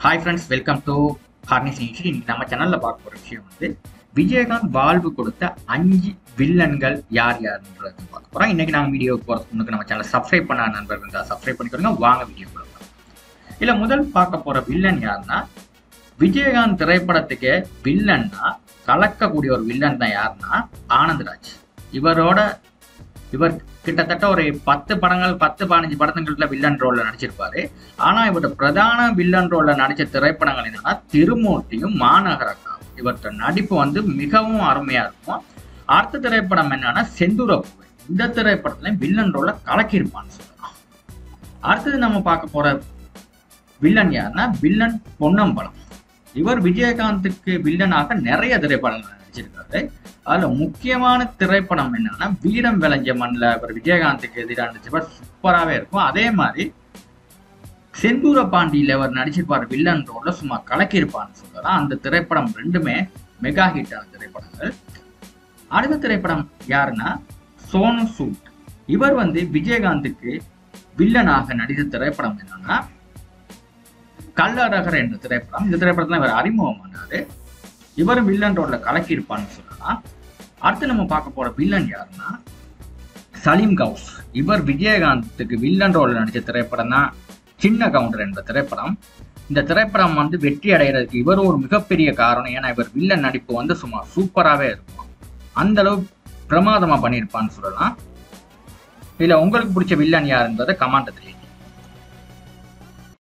hi friends welcome to ஹார்னிஸ் news இன்னைக்கு நம்ம சேனல்ல பார்க்க போற விஷயம் வந்து விஜயகாந்த் வாழ்வு கொடுத்த அஞ்சு வில்லன்கள் யார் யாருன்றது பார்க்க போறோம் இன்னைக்கு நாங்கள் வீடியோ போறதுக்கு முன்னாடி நம்ம சேனல் சப்ஸ்கிரைப் பண்ண நண்பர்கள் இருந்தால் சப்ஸ்கிரைப் பண்ணிக்கோங்க வாங்க வீடியோ போகலாம் இல்ல முதல் பார்க்க போற வில்லன் யாருன்னா விஜயகாந்த் திரைப்படத்துக்கு வில்லன்னா கலக்கக்கூடிய ஒரு வில்லன் தான் யாருன்னா ஆனந்த்ராஜ் இவரோட இவர் கிட்டத்தட்ட ஒரு பத்து படங்கள் பத்து பதினஞ்சு படத்துங்கள்ல வில்லன் ரோல்ல நடிச்சிருப்பாரு ஆனா இவரோட பிரதான வில்லன் ரோல்ல நடிச்ச திரைப்படங்கள் என்னன்னா திருமூர்த்தியும் மாநகரக்காவும் இவர்கிட்ட நடிப்பு வந்து மிகவும் அருமையா இருக்கும் அடுத்த திரைப்படம் என்னன்னா செந்தூரப்பூவை இந்த திரைப்படத்துல வில்லன் ரோல்ல கலக்கியிருப்பான்னு சொல்லலாம் அடுத்தது நம்ம பார்க்க போற வில்லன் யாருன்னா வில்லன் பொன்னம்பலம் இவர் விஜயகாந்துக்கு வில்லனாக நிறைய திரைப்படங்கள் நடிச்சிருக்காரு அதுல முக்கியமான திரைப்படம் என்னன்னா வீரம் விளைஞ்ச மண்ணில் இவர் விஜயகாந்துக்கு எதிராக நடிச்சவர் சூப்பராகவே இருக்கும் அதே மாதிரி செந்தூர பாண்டியில அவர் நடிச்சிருப்பார் வில்லன் ரோல்ல சும்மா கலக்கியிருப்பான்னு சொல்லலாம் அந்த திரைப்படம் ரெண்டுமே மெகா ஹிட்டான திரைப்படங்கள் அடுத்த திரைப்படம் யாருன்னா சோனு சூட் இவர் வந்து விஜயகாந்துக்கு வில்லனாக நடித்த திரைப்படம் என்னன்னா கள்ளழகர் என்ற திரைப்படம் இந்த திரைப்படத்துல இவர் அறிமுகமானாரு இவரும் வில்லன் ரோல்ல கலக்கியிருப்பான்னு சொல்லலாம் அடுத்து நம்ம பார்க்க போற வில்லன் யாருன்னா சலீம் கவுஸ் இவர் விஜயகாந்துக்கு வில்லன் ரோல்ல நடிச்ச திரைப்படம் தான் சின்ன கவுண்டர் என்ற திரைப்படம் இந்த திரைப்படம் வந்து வெற்றி அடைகிறதுக்கு இவர் ஒரு மிகப்பெரிய காரணம் ஏன்னா இவர் வில்லன் நடிப்பு வந்து சும்மா சூப்பராகவே இருக்கும் அந்த அளவு பிரமாதமா பண்ணியிருப்பான்னு சொல்லலாம் இதுல உங்களுக்கு பிடிச்ச வில்லன் யாருன்றதை கமாண்ட தெரியும்